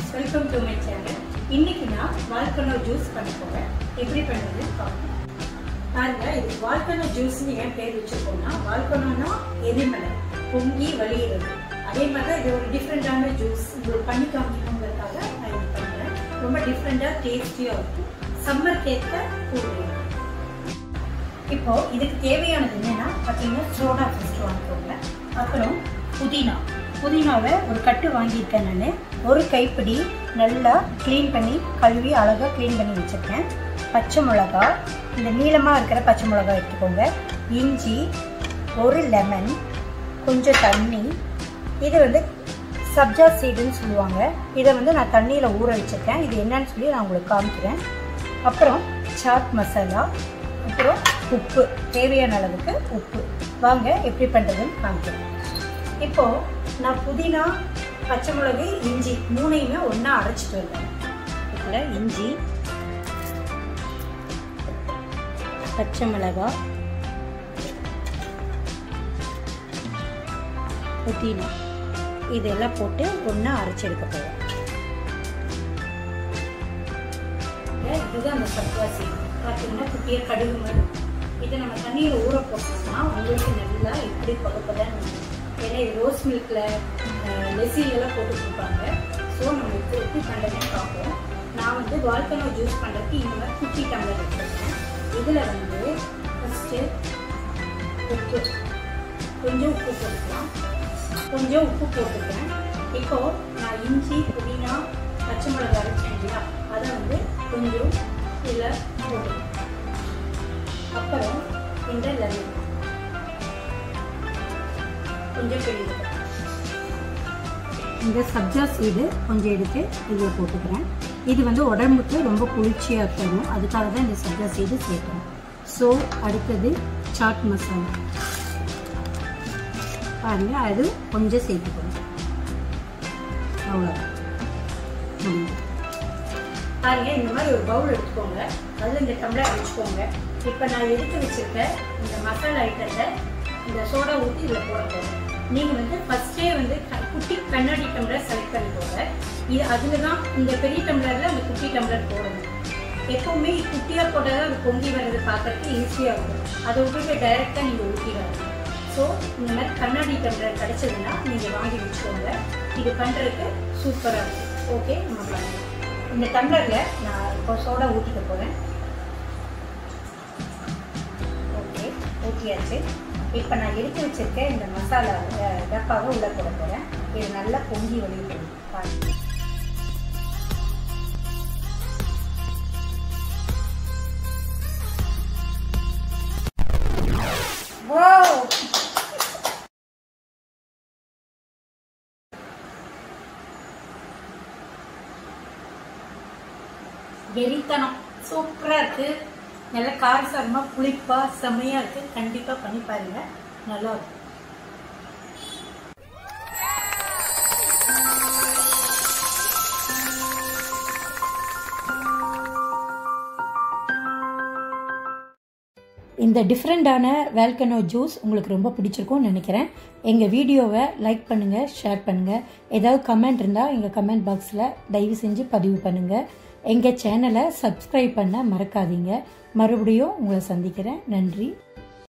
Welcome to my channel இன்னைக்கு நான் volcano juice பண்ண போறேன் எப்படி பண்ணுறதுன்னு பார்ப்போம் பாருங்க இது வால்கனோ ஜூஸ்னு ஏன் பேர் வச்சிருக்கோம்னா வால்கனோனா எரிமலை பொங்கி வழியிறது அதே மாதிரி தான் இது ஒரு டிஃப்ரெண்டான ஜூஸ் உங்களுக்கு பண்ணி காமிக்கணுங்கிறதுக்காக நான் இது பண்ணுறேன் ரொம்ப டிஃப்ரெண்டாக டேஸ்டியாக இருக்கும் சம்மருக்கு ஏற்ற கூடுதல் இப்போ இதுக்கு தேவையானது என்னன்னா பார்த்தீங்கன்னா சோடா ஃபஸ்ட்டு வாங்கிக்கோங்க அப்புறம் புதினா புதினாவை ஒரு கட்டு வாங்கியிருக்கேன் நான் ஒரு கைப்பிடி நல்லா க்ளீன் பண்ணி கழுவி அழகாக க்ளீன் பண்ணி வச்சுருக்கேன் பச்சை மிளகா இந்த நீளமாக இருக்கிற பச்சை மிளகா எடுத்துக்கோங்க இஞ்சி ஒரு லெமன் கொஞ்சம் தண்ணி இது வந்து சப்ஜா சீடுன்னு சொல்லுவாங்க இதை வந்து நான் தண்ணியில் ஊற வச்சுருக்கேன் இது என்னன்னு சொல்லி நான் உங்களுக்கு காமிக்கிறேன் அப்புறம் சாட் மசாலா அப்புறம் உப்பு தேவையான அளவுக்கு உப்பு வாங்க எப்படி பண்ணுறதுன்னு காமிக்கிறேன் இப்போது நான் புதினா பச்சை மிளகு இஞ்சி மூணையுமே ஒன்றா அரைச்சிட்டு வந்தேன் இதில் இஞ்சி பச்சை மிளகாய் புதினா இதெல்லாம் போட்டு ஒன்றா அரைச்செடுக்க போகிறேன் இதுதான் அந்த சத்வாசி பார்த்தீங்கன்னா குட்டியாக கடுகு மாதிரி இதை நம்ம தண்ணியில் ஊற போட்டோம்னா உங்களுக்கு நல்லா இப்படி பகப்பதான் ஏன்னா இது ரோஸ் மில்கில் லெசிலெல்லாம் போட்டு கொடுப்பாங்க ஸோ நம்ம இப்போ எப்படி பண்ணுறதுன்னு பார்ப்போம் நான் வந்து வால்கனோ ஜூஸ் பண்ணுறதுக்கு இந்த மாதிரி குட்டி டம்ளர் எடுத்துருக்கேன் இதில் வந்து ஃபஸ்ட்டு உப்பு கொஞ்சம் உப்பு போட்டுக்கலாம் கொஞ்சம் உப்பு போட்டுக்கிறேன் இப்போது நான் இஞ்சி புதினா பச்சை மிளகா அரைச்சேன் இல்லையா அதை வந்து கொஞ்சம் இதில் போட்டுக்கலாம் அப்புறம் இந்த லெமன் கொஞ்சம் பிழிந்து இந்த சப்ஜா சீடு கொஞ்சம் எடுத்து இதில் போட்டுக்கிறேன் இது வந்து உடம்புக்கு ரொம்ப குளிர்ச்சியாக தரும் அதுக்காக தான் இந்த சப்ஜா சீடு சேர்க்குறேன் ஸோ அடுத்தது சாட் மசாலா பாருங்க அது கொஞ்சம் சேர்த்துக்கணும் அவ்வளோதான் பாருங்க இந்த மாதிரி ஒரு பவுல் எடுத்துக்கோங்க அதில் இந்த டம்ளர் வச்சுக்கோங்க இப்போ நான் எடுத்து வச்சிருக்க இந்த மசாலா ஐட்டத்தை இந்த சோடா ஊற்றி இதில் போட போகிறேன் நீங்கள் வந்து ஃபஸ்ட்டே வந்து குட்டி கண்ணாடி டம்ளர் செலக்ட் பண்ணிக்கோங்க இது அதில் தான் இந்த பெரிய டம்ளரில் அந்த குட்டி டம்ளர் போடணும் எப்போவுமே குட்டியாக போட்டால் தான் அது பொங்கி வர்றது பார்க்கறதுக்கு ஈஸியாக இருக்கும் அதை விட்டுட்டு டைரெக்டாக நீங்கள் ஊற்றிடாது ஸோ இந்த மாதிரி கண்ணாடி டம்ளர் கிடச்சதுன்னா நீங்கள் வாங்கி வச்சுக்கோங்க இது பண்ணுறதுக்கு சூப்பராக இருக்கும் ஓகே நம்ம பண்ணலாம் இந்த டம்ளரில் நான் இப்போ சோடா ஊற்றிக்க போகிறேன் ஓகே ஊற்றியாச்சு இப்போ நான் எடுத்து வச்சிருக்க இந்த மசாலா டப்பாவை உள்ளே போட போகிறேன் இது நல்லா பொங்கி வெளியே பாருங்க Wow! வெறித்தனம் சூப்பராக இருக்குது நல்ல காரசாரமாக புளிப்பாக செம்மையாக இருக்குது கண்டிப்பாக பண்ணி பாருங்க நல்லா இருக்கும் இந்த டிஃப்ரெண்ட்டான வேல்கனோ ஜூஸ் உங்களுக்கு ரொம்ப பிடிச்சிருக்கும்னு நினைக்கிறேன் எங்கள் வீடியோவை லைக் பண்ணுங்கள் ஷேர் பண்ணுங்கள் ஏதாவது கமெண்ட் இருந்தால் எங்கள் கமெண்ட் பாக்ஸில் தயவு செஞ்சு பதிவு பண்ணுங்கள் எங்கள் சேனலை சப்ஸ்கிரைப் பண்ண மறக்காதீங்க மறுபடியும் உங்களை சந்திக்கிறேன் நன்றி